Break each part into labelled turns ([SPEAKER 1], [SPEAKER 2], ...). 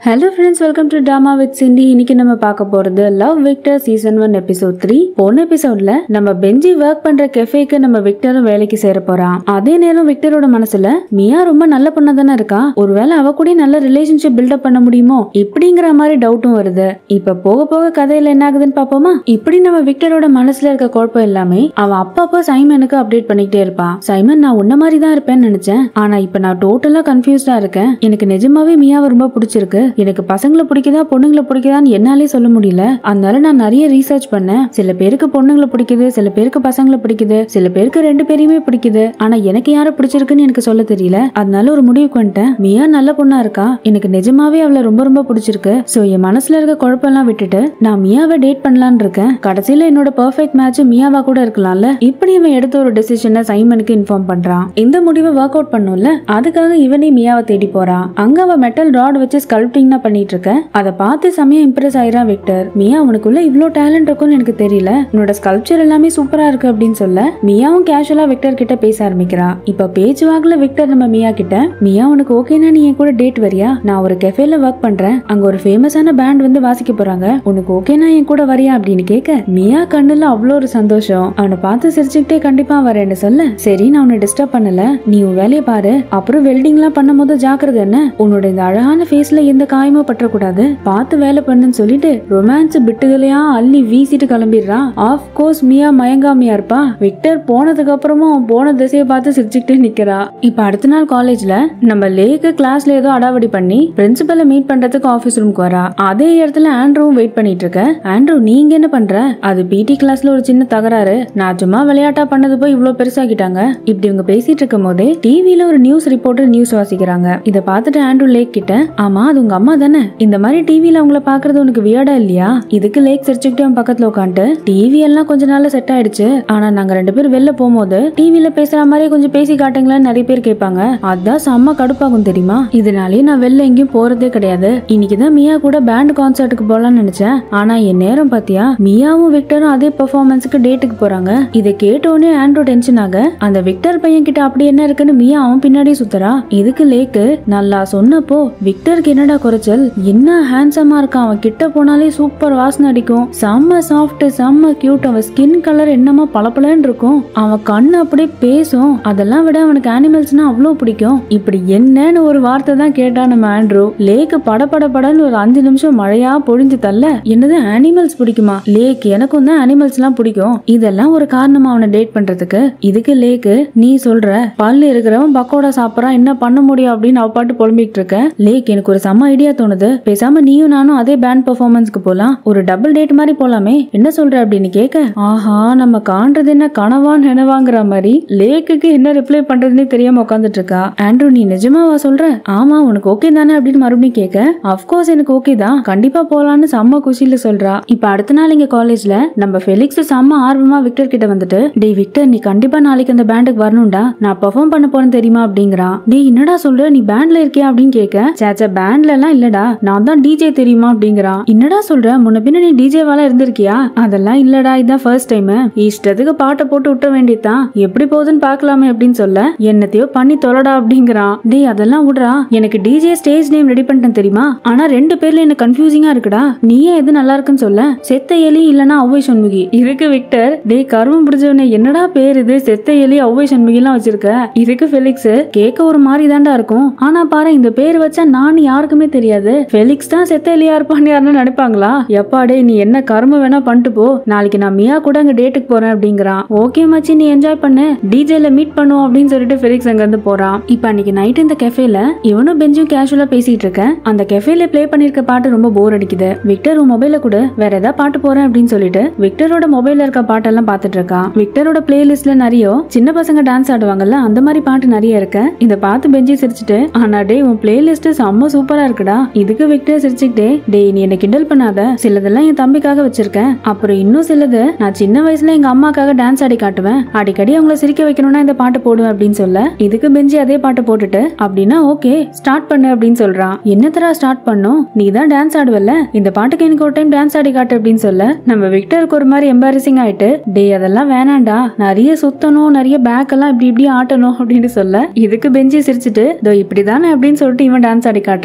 [SPEAKER 1] hello friends welcome to drama with Cindy இன்னைக்கு நம்ம பார்க்க போறது love Victor season one episode three போன எபிசோட்ல நம்ம பெஞ்சி ஒர்க் பண்ற கெஃபேக்கு நம்ம விக்டரும் வேலைக்கு சேர போறான் அதே நேரம் விக்டரோட மனசுல மியா ரொம்ப நல்ல பொண்ணா தானே இருக்கா ஒருவேளை அவ கூட நல்ல ரிலேஷன்ஷிப் பில்டப் பண்ண முடியுமோ இப்படிங்கிற மாதிரி டவுட்டும் வருது இப்ப போக போக கதையில என்ன ஆகுதுன்னு பாப்போமா இப்படி நம்ம விக்டரோட மனசுல இருக்க குழப்பம் எல்லாமே அவன் அப்பப்போ சைமனுக்கு அப்டேட் பண்ணிக்கிட்டே இருப்பான் சைமன் நான் உன்ன மாதிரி தான் இருப்பேன்னு நினைச்சேன் ஆனா இப்ப நான் டோட்டலா கன்ஃபியூஸ்டா இருக்கேன் எனக்கு நிஜமாவே மியாவை ரொம்ப பிடிச்சிருக்கு எனக்கு பசங்களை பிடிக்குதா பொண்ணுங்களை பிடிக்குதான்னு என்னாலே சொல்ல முடியல அதனால நான் நிறைய ரீசர்ச் பண்ணேன் சில பேருக்கு பொண்ணுங்களை பிடிக்குது சில பேருக்கு பசங்களை பிடிக்குது சில பேருக்கு ரெண்டு பேரையுமே பிடிக்குது ஆனா எனக்கு யாரை பிடிச்சிருக்குன்னு எனக்கு சொல்ல தெரியல அதனால ஒரு முடிவுக்கு வந்துட்டேன் மியா நல்ல பொண்ணா இருக்கா எனக்கு நிஜமாவே அவளை ரொம்ப ரொம்ப பிடிச்சிருக்கு சோ என் மனசுல இருக்க குழப்பம்லாம் விட்டுட்டு நான் மியாவை டேட் பண்ணலான்னு இருக்கேன் கடைசியில என்னோட பெர்ஃபெக்ட் மேட்ச் மியாவா கூட இருக்கலாம்ல இப்படி இவன் எடுத்த ஒரு டெசிஷனை சைமனுக்கு இன்ஃபார்ம் பண்றான் இந்த முடிவை ஒர்க் அவுட் பண்ணும்ல அதுக்காக இவனே மியாவை தேடி போறான் அங்க அவ மெட்டல் ராட் வச்சு ஸ்கல்ப்டிங் தான் பண்ணிட்டு இருக்க அதை பார்த்து செமையா இம்ப்ரெஸ் ஆயிரா விக்டர் மியா உனக்குள்ள இவ்ளோ டேலண்ட் இருக்கும்னு எனக்கு தெரியல உன்னோட ஸ்கல்ப்சர் எல்லாமே சூப்பரா இருக்கு அப்படின்னு சொல்ல மியாவும் கேஷுவலா விக்டர் கிட்ட பேச ஆரம்பிக்கிறா இப்ப பேச்சு வாக்குல விக்டர் நம்ம மியா கிட்ட மியா உனக்கு ஓகேனா நீ என் கூட டேட் வரியா நான் ஒரு கெஃபேல ஒர்க் பண்றேன் அங்க ஒரு ஃபேமஸான பேண்ட் வந்து வாசிக்க போறாங்க உனக்கு ஓகேனா என் கூட வரியா அப்படின்னு கேட்க மியா கண்ணுல அவ்வளோ ஒரு சந்தோஷம் அவனை பார்த்து சிரிச்சுக்கிட்டே கண்டிப்பா வரேன்னு சொல்ல சரி நான் உன்னை டிஸ்டர்ப் பண்ணல நீ உன் வேலையை பாரு அப்புறம் வெல்டிங் எல்லாம் பண்ணும் போது ஜாக்கிரதை என்ன உன்னோட இந்த அழகான ஃபேஸ்ல எந்த காயமும் பற்றக்கூடாது பார்த்து வேலை பண்ணுன்னு சொல்லிட்டு ரொமான்ஸ் பிட்டுகளையா அள்ளி வீசிட்டு கிளம்பிடுறான் ஆஃப் கோர்ஸ் மியா மயங்காமியா இருப்பா விக்டர் போனதுக்கு அப்புறமும் அவன் போன திசையை பார்த்து சிரிச்சுக்கிட்டே நிக்கிறா இப்ப அடுத்த நாள் காலேஜ்ல நம்ம லேக்கு கிளாஸ்ல ஏதோ அடாவடி பண்ணி பிரின்சிபலை மீட் பண்றதுக்கு ஆபீஸ் ரூம்க்கு வரா அதே இடத்துல ஆண்ட்ரூவும் வெயிட் பண்ணிட்டு இருக்க ஆண்ட்ரூ நீங்க என்ன பண்ற அது பிடி கிளாஸ்ல ஒரு சின்ன தகராறு நான் சும்மா விளையாட்டா பண்ணது போய் இவ்ளோ பெருசாக்கிட்டாங்க இப்படி இவங்க பேசிட்டு இருக்கும் போதே டிவில ஒரு நியூஸ் ரிப்போர்ட்டர் நியூஸ் வாசிக்கிறாங்க இத பார்த்துட்டு ஆண்ட்ரூ லேக் கிட்ட ஆமா அது உங்க அம்மா தானே இந்த மாதிரி டிவில அவங்கள பாக்குறது உனக்கு வியர்டா இல்லையா இதுக்கு லேக் சிரிச்சுக்கிட்டே அவன் பக்கத்துல உட்காந்துட்டு டிவி எல்லாம் கொஞ்ச நாள்ல செட் ஆயிடுச்சு ஆனா நாங்க ரெண்டு பேரும் வெளில போகும்போது டிவில பேசுற மாதிரியே கொஞ்சம் பேசி காட்டுங்களேன்னு நிறைய பேர் கேட்பாங்க அதான் செம்ம கடுப்பாகும் தெரியுமா இதனாலேயே நான் வெளில எங்கேயும் போறதே கிடையாது இன்னைக்குதான் மியா கூட பேண்ட் கான்சர்ட்டுக்கு போலாம்னு நினைச்சேன் ஆனா என் நேரம் பாத்தியா மியாவும் விக்டரும் அதே பெர்ஃபார்மன்ஸுக்கு டேட்டுக்கு போறாங்க இதை கேட்டோடனே ஆண்ட்ரோ டென்ஷன் ஆக அந்த விக்டர் பையன் கிட்ட அப்படி என்ன இருக்குன்னு மியா அவன் பின்னாடி சுத்துறா இதுக்கு லேக்கு நல்லா சொன்னப்போ விக்டருக்கு என்னடா குறைச்சல் என்ன ஹேண்ட்ஸமா இருக்கான் அவன் கிட்ட போனாலே சூப்பர் வாசனை அடிக்கும் செம்ம சாஃப்ட் செம்ம கியூட் அவன் ஸ்கின் கலர் என்னமோ பளபளன்னு இருக்கும் அவன் கண்ணு அப்படியே பேசும் அதெல்லாம் விட அவனுக்கு அனிமல்ஸ்னா அவ்வளோ பிடிக்கும் இப்படி என்னன்னு ஒரு வார்த்தை தான் கேட்டா நம்ம ஆண்ட்ரூ லேக்கு படபட படன்னு ஒரு அஞ்சு நிமிஷம் மழையா பொழிஞ்சு தள்ள என்னது அனிமல்ஸ் பிடிக்குமா லேக் எனக்கும் தான் அனிமல்ஸ் எல்லாம் பிடிக்கும் இதெல்லாம் ஒரு காரணமா அவனை டேட் பண்றதுக்கு இதுக்கு லேக்கு நீ சொல்ற பல்லு இருக்கிறவன் பக்கோடா சாப்பிடறான் என்ன பண்ண முடியும் அப்படின்னு அவ பாட்டு புலம்பிட்டு இருக்க லேக் எனக்கு ஒரு செம்ம ஐடியா தோணுது பேசாம நீயும் நானும் அதே பேண்ட் பெர்ஃபார்மன்ஸ்க்கு போலாம் ஒரு டபுள் டேட் மாதிரி போலாமே என்ன சொல்ற அப்படின்னு கேட்க ஆஹா நம்ம காண்றது என்ன கனவா நினைவாங்கிற மாதிரி லேக்குக்கு என்ன ரிப்ளை பண்றதுன்னே தெரியாம உட்காந்துட்டு இருக்கா ஆண்ட்ரூ நீ நிஜமாவா சொல்ற ஆமா உனக்கு ஓகே தானே அப்படின்னு மறுபடியும் கேட்க அப்கோர்ஸ் எனக்கு ஓகே தான் கண்டிப்பா போலான்னு செம்ம குஷியில சொல்றா இப்ப அடுத்த நாள் இங்க காலேஜ்ல நம்ம ஃபெலிக்ஸ் செம்ம ஆர்வமா விக்டர் கிட்ட வந்துட்டு டேய் விக்டர் நீ கண்டிப்பா நாளைக்கு அந்த பேண்டுக்கு வரணும்டா நான் பெர்ஃபார்ம் பண்ண போறேன் தெரியுமா அப்படிங்கிறான் டேய் என்னடா சொல்ற நீ பேண்ட்ல இருக்கியா அப்படின்னு கேட்க சேச்சா பேண்ட்ல எல்லாம் இல்லடா நான் தான் டிஜே தெரியுமா அப்படிங்கிறான் என்னடா சொல்ற முன்ன பின்ன நீ டிஜேவால இருந்திருக்கியா அதெல்லாம் இல்லடா இதான் ஃபர்ஸ்ட் டைம் இஷ்டத்துக்கு பாட்டை போட்டு விட்ட வேண்டியதுதான் எப்படி போகுதுன்னு பார்க்கலாமே அப்படின்னு சொல்ல என்னத்தையோ பண்ணி தொலைடா அப்படிங்கிறான் டேய் அதெல்லாம் விடுறா எனக்கு டிஜே ஸ்டேஜ் நேம் ரெடி பண்ணிட்டேன் தெரியுமா ஆனா ரெண்டு பேர்ல எனக்கு கன்ஃபியூசிங்கா இருக்குடா நீயே எது நல்லா இருக்குன்னு சொல்ல செத்த எலி இல்லனா ஒவ்வை சண்முகி இதுக்கு விக்டர் டேய் கருமம் பிடிச்சவனே என்னடா பேர் இது செத்த எலி ஒவ்வை சண்முகி எல்லாம் வச்சிருக்க இதுக்கு ஃபெலிக்ஸ் கேட்க ஒரு மாதிரி தான்டா இருக்கும் ஆனா பாரு இந்த பேர் வச்சா நான் யாருக்குமே தெரியாது ஃபெலிக்ஸ் தான் செத்த எலியா இருப்பான்னு யாருன்னு நினைப்பாங்களா எப்பா டேய் நீ என்ன கரும வேணா பண்ணிட்டு போ நாளைக்கு நான் மியா கூட அங்க டேட்டுக்கு போறேன் அப்படிங்கிறான் ஓகே மச்சி நீ என்ஜாய் பண்ணு டிஜேல மீட் பண்ணுவோம் அப்படின்னு சொல்லிட்டு ஃபெலிக்ஸ் அங்க இருந்து போறான் இப்ப அன்னைக்கு நைட் இந்த கெஃபேல இவனும் பெஞ்சும் கேஷுவலா பேசிட்டு இருக்க அந்த கெஃபேல ப்ளே பண்ணிருக்க பாட்டு ரொம்ப போர் அடிக்குது விக்டர் உன் மொபைல கூட வேற ஏதாவது பாட்டு போறேன் அப்படின்னு சொல்லிட்டு விக்டரோட மொபைல்ல இருக்க பாட்டெல்லாம் பாத்துட்டு இருக்கான் விக்டரோட பிளேலிஸ்ட்ல நிறைய சின்ன பசங்க டான்ஸ் ஆடுவாங்கல்ல அந்த மாதிரி பாட்டு நிறைய இருக்க இத பார்த்து பெஞ்சி சிரிச்சுட்டு ஆனா டேய் உன் பிளேலிஸ்ட் செம்ம சூப்பரா இருக்குடா இதுக்கு விக்டர் சிரிச்சுக்கிட்டே டேய் நீ என்ன கிண்டல் பண்ணாத சிலதெல்லாம் என் தம்பிக்காக வச்சிருக்கேன் அப்புறம் இன்னும் சிலது நான் சின்ன வயசுல எங்க அம்மாக்காக டான்ஸ் ஆடி காட்டுவேன் அடிக்கடி அவங்கள சிரிக்க வைக்கணும்னா இந்த பாட்டு போடுவேன் அப்படின்னு சொல்ல இதுக்கு பெஞ்சி அதே பாட்டு போட்டுட்டு அப்படின்னா ஓகே ஸ்டார்ட் பண்ணு அப்படின்னு சொல்றான் என்னத்தரா ஸ்டார்ட் பண்ணும் நீ தான் டான்ஸ் ஆடுவல்ல இந்த பாட்டுக்கு எனக்கு ஒரு டைம் டான்ஸ் ஆடி காட்டு அப்படின்னு சொல்ல நம்ம விக்டருக்கு ஒரு மாதிரி எம்பாரசிங் ஆயிட்டு டேய் அதெல்லாம் வேணாண்டா நிறைய சுத்தணும் நிறைய பேக் எல்லாம் இப்படி இப்படி ஆட்டணும் அப்படின்னு சொல்ல இதுக்கு பெஞ்சி சிரிச்சுட்டு இதோ இப்படிதானே அப்படின்னு சொல்லிட்டு இவன் டான்ஸ் ஆடி காட்டுறான் அத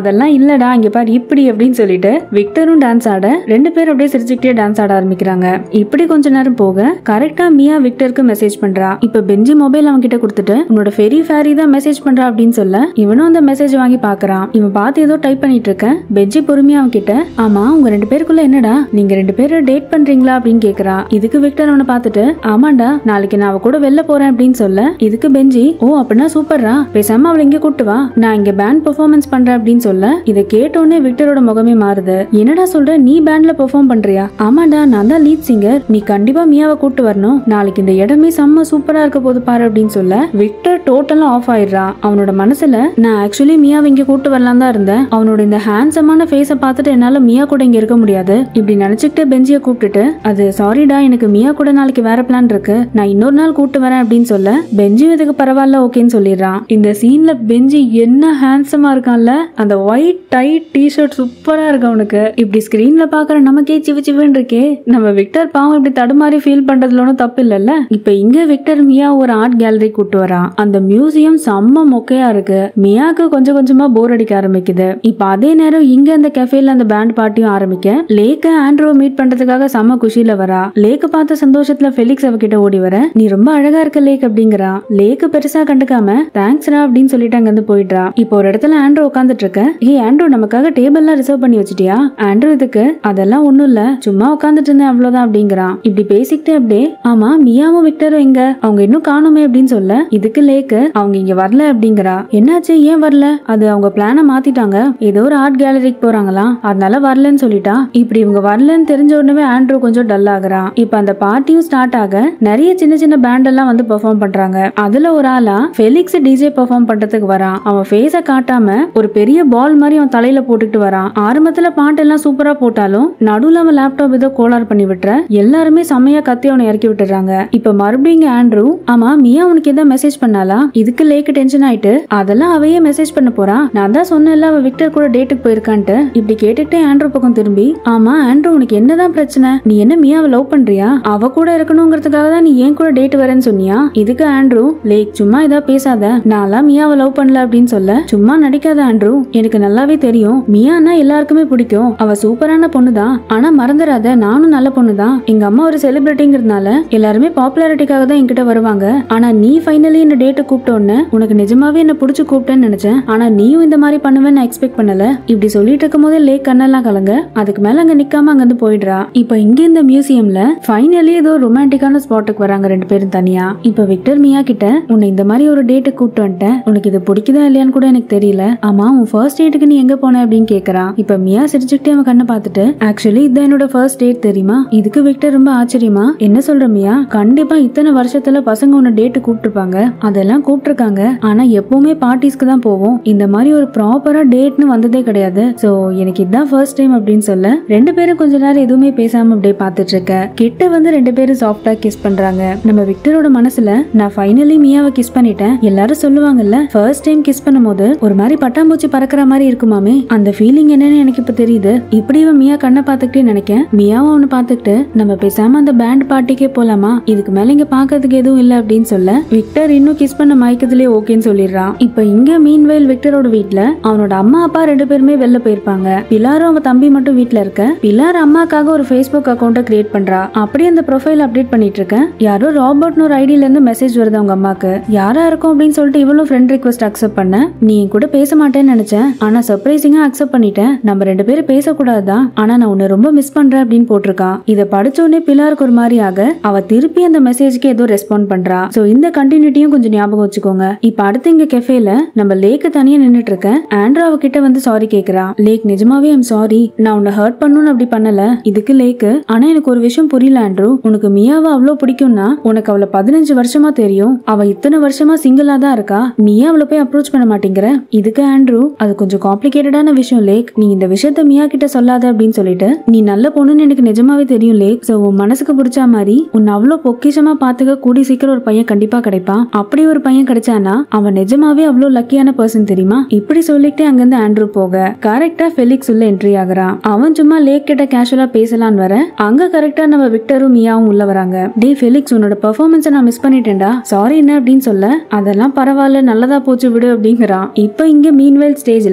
[SPEAKER 1] அதெல்லாம் இல்லடா இங்க பாரு இப்படி அப்படின்னு சொல்லிட்டு விக்டரும் டான்ஸ் ஆட ரெண்டு பேரும் அப்படியே சிரிச்சுக்கிட்டே டான்ஸ் ஆட ஆரம்பிக்கிறாங்க இப்படி கொஞ்ச நேரம் போக கரெக்டா மியா விக்டருக்கு மெசேஜ் பண்றா இப்ப பெஞ்சி மொபைல் அவன் கிட்ட கொடுத்துட்டு உன்னோட ஃபெரி ஃபேரி தான் மெசேஜ் பண்றா அப்படின்னு சொல்ல இவனும் அந்த மெசேஜ் வாங்கி பாக்குறான் இவன் பார்த்து ஏதோ டைப் பண்ணிட்டு இருக்க பெஞ்சி பொறுமையா அவன் கிட்ட ஆமா உங்க ரெண்டு பேருக்குள்ள என்னடா நீங்க ரெண்டு பேரும் டேட் பண்றீங்களா அப்படின்னு கேக்குறா இதுக்கு விக்டர் அவனை பார்த்துட்டு ஆமாண்டா நாளைக்கு நான் அவ கூட வெளில போறேன் அப்படின்னு சொல்ல இதுக்கு பெஞ்சி ஓ அப்படின்னா சூப்பர்ரா பேசாம அவளை இங்க கூட்டு வா நான் இங்க பேண்ட் பெர்ஃபார்மன்ஸ் பண்றேன் அப்படின்னு சொல்ல இதை கேட்டோன்னே விக்டரோட முகமே மாறுது என்னடா சொல்ற நீ பேண்ட்ல பெர்ஃபார்ம் பண்றியா ஆமாடா நான் தான் லீட் சிங்கர் நீ கண்டிப்பா மியாவை கூட்டு வரணும் நாளைக்கு இந்த இடமே செம்ம சூப்பரா இருக்க போது பாரு அப்படின்னு சொல்ல விக்டர் டோட்டலா ஆஃப் ஆயிடுறான் அவனோட மனசுல நான் ஆக்சுவலி மியாவை இங்க கூட்டு வரலாம் தான் இருந்தேன் அவனோட இந்த ஹேண்ட்ஸமான ஃபேஸை பார்த்துட்டு என்னால மியா கூட இங்க இருக்க முடியாது இப்படி நினைச்சுக்கிட்டு பெஞ்சியை கூப்பிட்டுட்டு அது சாரிடா எனக்கு மியா கூட நாளைக்கு வேற பிளான் இருக்கு நான் இன்னொரு நாள் கூட்டு வரேன் அப்படின்னு சொல்ல பெஞ்சி இதுக்கு பரவாயில்ல ஓகேன்னு சொல்லிடுறான் இந்த சீன்ல பெஞ்சி என்ன ஹேண்ட்ஸமா இருக்கான்ல அந்த ஒயிட் டைட் டிஷர்ட் சூப்பரா இருக்கு அவனுக்கு இப்படி ஸ்கிரீன்ல பாக்குற நமக்கே சிவ சிவன்னு இருக்கே நம்ம விக்டர் பாவம் இப்படி தடுமாறி ஃபீல் பண்றதுல ஒன்றும் தப்பு இல்லைல்ல இப்ப இங்க விக்டர் மியா ஒரு ஆர்ட் கேலரி கூட்டு வரான் அந்த மியூசியம் செம்ம மொக்கையா இருக்கு மியாக்கு கொஞ்சம் கொஞ்சமா போர் அடிக்க ஆரம்பிக்குது இப்ப அதே நேரம் இங்க அந்த கெஃபேல அந்த பேண்ட் பார்ட்டியும் ஆரம்பிக்க லேக்க ஆண்ட்ரோ மீட் பண்றதுக்காக செம்ம குஷியில வரா லேக்க பார்த்த சந்தோஷத்துல ஃபெலிக்ஸ் அவகிட்ட ஓடி வர நீ ரொம்ப அழகா இருக்க லேக் அப்படிங்கிறா லேக்கு பெருசா கண்டுக்காம தேங்க்ஸ்ரா அப்படின்னு சொல்லிட்டு அங்க இருந்து போயிடுறா இப்போ ஒரு இடத்துல ஆண்ட்ரோ உட்காந்துட்டு இருக்க ஏ ஆண்ட்ரோ நமக்காக டேபிள்லாம் ரிசர்வ் பண்ணி வச்சிட்டியா ஆண்ட்ரோ இதுக்கு அதெல்லாம் ஒண்ணும் இல்ல சும்மா உட்காந்துட்டு இருந்தேன் அவ்வளவுதான் அப்படிங்கிறான் இப்படி பேசிக்கிட்டு அப்படியே ஆமா மியாவும் விக்டரும் எங்க அவங்க இன்னும் காணுமே அப்படின்னு சொல்ல இதுக்கு லேக்கு அவங்க இங்க வரல அப்படிங்கிறா என்னாச்சு ஏன் வரல அது அவங்க பிளான மாத்திட்டாங்க ஏதோ ஒரு ஆர்ட் கேலரிக்கு போறாங்களாம் அதனால வரலன்னு சொல்லிட்டா இப்படி இவங்க வரலன்னு தெரிஞ்ச உடனே ஆண்ட்ரூ கொஞ்சம் டல் ஆகுறான் இப்ப அந்த பார்ட்டியும் ஸ்டார்ட் ஆக நிறைய சின்ன சின்ன பேண்ட் எல்லாம் வந்து பெர்ஃபார்ம் பண்றாங்க அதுல ஒரு ஆளா ஃபெலிக்ஸ் டிஜே பெர்ஃபார்ம் பண்றதுக்கு வரான் அவன் ஃபேஸ காட்டாம ஒரு பெரிய பால் மாதிரி அவன் தலையில போட்டுட்டு வரான் ஆரம்பத்துல பாட்டு எல்லாம் சூப்பரா போட்டாலும் நடுவுல அவன் லேப்டாப் ஏதோ கோளாறு பண்ணி விட்டுற எல்லாருமே செம்மையா கத்தி அவனை இறக்கி விட்டுறாங்க இப்ப மறுபடியும் இங்க ஆண்ட்ரூ ஆமா மியா உனக்கு எதாவது மெசேஜ் பண்ணாலா இதுக்கு லேக்கு டென்ஷன் ஆயிட்டு அதெல்லாம் அவையே மெசேஜ் பண்ண போறா நான் தான் சொன்னேன்ல அவ விக்டர் கூட டேட்டுக்கு போயிருக்கான்ட்டு இப்படி கேட்டுட்டே ஆண்ட்ரூ பக்கம் திரும்பி ஆமா ஆண்ட்ரூ உனக்கு என்னதான் பிரச்சனை நீ என்ன மியாவை லவ் பண்றியா அவ கூட இருக்கணுங்கிறதுக்காக தான் நீ ஏன் கூட டேட் வரேன்னு சொன்னியா இதுக்கு ஆண்ட்ரூ லேக் சும்மா இதா பேசாத நான்லாம் மியாவை லவ் பண்ணல அப்படின்னு சொல்ல சும்மா நடிக்காத ஆண்ட்ரூ எனக்கு நல்லாவே தெரியும் மியானா எல்லாருக்குமே பிடிக்கும் அவ சூப்பரான பொண்ணுதான் ஆனா மறந்துடாத நானும் நல்ல பொண்ணுதான் எங்க அம்மா ஒரு செலிபிரிட்டிங்கிறதுனால எல்லாருமே பாப்புலாரிட்டிக்காக தான் என்கிட்ட வருவாங்க ஆனா நீ ஃபைனலி என்ன டேட்டு கூப்பிட்டோன்னு உனக்கு நிஜமாவே என்ன பிடிச்சு கூப்பிட்டேன்னு நினைச்சேன் ஆனா நீயும் இந்த மாதிரி பண்ணுவேன்னு நான் எக்ஸ்பெக்ட் பண்ணல இப்படி சொல்லிட்டு இருக்கும் போதே லேக் கண்ணெல்லாம் கலங்க அதுக்கு மேல அங்க நிக்காம அங்க இருந்து போயிடுறா இப்ப இங்க இந்த மியூசியம்ல ஃபைனலி ஏதோ ரொமான்டிக்கான ஸ்பாட்டுக்கு வராங்க ரெண்டு பேரும் தனியா இப்ப விக்டர் மியா கிட்ட உன்னை இந்த மாதிரி ஒரு டேட்டு கூப்பிட்டு வந்துட்டேன் உனக்கு இது பிடிக்குதா இல்லையான்னு கூட எனக்கு தெரியல ஆமா உன் ஃபர்ஸ்ட் டேட்டுக்கு நீ எங்க போன அப்படின்னு கேக்குறான் இப்ப மியா சிரிச்சுக்கிட்டே அவன் கண்ணை பார்த்துட்டு ஆக்சுவலி இதுதான் என்னோட ஃபர்ஸ்ட் டேட் தெரியுமா இதுக்கு விக்டர் ரொம்ப ஆச்சரியமா என்ன சொல்ற மியா கண்டிப்பா இத்தனை வருஷத்துல பசங்க உன்னை டேட்டு கூப்பிட்டுருப்பாங்க அதெல்லாம் கூப்பிட்டுருக்காங்க ஆனா எப்பவுமே பார்ட்டிஸ்க்கு தான் போவோம் இந்த மாதிரி ஒரு ப்ராப்பரா டேட்னு வந்ததே கிடையாது சோ எனக்கு இதுதான் ஃபர்ஸ்ட் டைம் அப்படின்னு சொல்ல ரெண்டு பேரும் கொஞ்ச நேரம் எதுவுமே பேசாம அப்படியே பார்த்துட்டு இருக்க கிட்ட வந்து ரெண்டு பேரும் சாஃப்டா கிஸ் பண்றாங்க நம்ம விக்டரோட மனசுல நான் ஃபைனலி மியாவை கிஸ் பண்ணிட்டேன் எல்லாரும் சொல்லுவாங்கல்ல ஃபர்ஸ்ட் டைம் கிஸ் பண்ணும்போது ஒரு மாதிரி பட்டாம்பூச்சி பறக்கிற மாதிரி இருக்குமாமே அந்த ஃபீலிங் என்னன்னு எனக்கு இப்ப தெரியுது இப்படி இவன் மியா கண்ணை பார்த்துக்கிட்டே நினைக்கேன் மியாவும் அவனை பார்த்துக்கிட்டு நம்ம பேசாம அந்த பேண்ட் பார்ட்டிக்கே போலாமா இதுக்கு மேல இங்க பாக்கிறதுக்கு எதுவும் இல்ல அப்படின்னு சொல்ல விக்டர் இன்னும் கிஸ் பண்ண மயக்கத்திலே ஓகேன்னு சொல்லிடுறான் இப்ப இங்க மீன்வெயில் விக்டரோட வீட்ல அவனோட அம்மா அப்பா ரெண்டு பேருமே வெளில போயிருப்பாங்க பிலாரும் அவன் தம்பி மட்டும் வீட்ல இருக்க பிலார் அம்மாக்காக ஒரு ஃபேஸ்புக் அக்கௌண்ட்டை கிரியேட் பண்றா அப்படியே அந்த ப்ரொஃபைல் அப்டேட் பண்ணிட்டு இருக்கேன் யாரோ ராபர்ட்னு ஒரு ஐடியில இருந்து மெசேஜ் வருது அவங்க அம்மாக்கு யாரா இருக்கும் அப்படின்னு சொல்லிட்டு இவ்வளவு ஃப்ரெண்ட் ரிக்வஸ்ட் அக்செப்ட் பண்ண நீ என் கூட பேச மாட்டேன்னு நினைச்சேன் ஆனா சர்ப்ரைசிங்கா அக்செப்ட் பண்ணிட்டேன் நம்ம ரெண்டு பேரும் பேசக்கூடாதுதான் ஆனா நான் உன்னை ரொம்ப மிஸ் பண்றேன் அப்படின்னு போட்டிருக்கான் இதை படிச்ச உடனே பிலாருக்கு ஒரு மாதிரி ஆக அவ திருப்பி அந்த மெசேஜ்க்கு ஏதோ ரெஸ்பாண்ட் பண்றா சோ இந்த கண்டினியூட்டியும் கொஞ்சம் ஞாபகம் வச்சுக்கோங்க இப்ப அடுத்து இங்க கெஃபேல நம்ம லேக்கு தனியா நின்னுட்டு இருக்க ஆண்ட்ரா அவகிட்ட வந்து சாரி கேக்குறா லேக் நிஜமாவே ஐம் சாரி நான் உன்னை ஹர்ட் பண்ணணும்னு அப்படி பண்ணல இதுக்கு லேக்கு ஆனா எனக்கு ஒரு விஷயம் புரியல ஆண்ட்ரூ உனக்கு மியாவை அவ்வளவு பிடிக்கும்னா உனக்கு அவளை பதினஞ்சு வருஷமா தெரியும் அவ இத்தனை வருஷமா சிங்கிளா தான் இருக்கா நீ அவளை போய் அப்ரோச் பண்ண மாட்டேங்கிற இதுக்கு ஆண்ட்ரூ அது கொஞ்சம் காம்ப்ளிகேட்டடான விஷயம் லேக் நீ இந்த விஷயத்த மியா கிட்ட சொல்லாத அப்படின்னு சொல்லிட்டு நீ நல்ல பொண்ணுன்னு எனக்கு நிஜமாவே தெரியும் லேக் சோ உன் மனசுக்கு பிடிச்ச மாதிரி உன்னை அவ்வளவு பொக்கிஷமா பாத்துக்க கூடி சீக்கிரம் ஒரு பையன் கண்டிப்பா கிடைப்பான் அப்படி ஒரு பையன் கிடைச்சானா அவன் நிஜமாவே அவ்வளவு லக்கியான பர்சன் தெரியுமா இப்படி சொல்லிட்டு அங்கிருந்து ஆண்ட்ரூ போக கரெக்டா ஃபெலிக்ஸ் உள்ள என்ட்ரி ஆகுறான் அவன் சும்மா லேக் கிட்ட கேஷுவலா பேசலான்னு வர அங்க கரெக்டா நம்ம விக்டரும் மியாவும் உள்ள வராங்க டே ஃபெலிக்ஸ் உன்னோட பெர்ஃபார்மன்ஸை நான் மிஸ் பண்ணிட்டேன்டா சாரி என்ன அப்படின்னு சொல்ல அதெல்லாம் பரவாயில்ல நல்லதா போச்சு விடு அப்படிங்கிறான் இப்ப இங்க மீன்வேல் ஸ்டேஜ்ல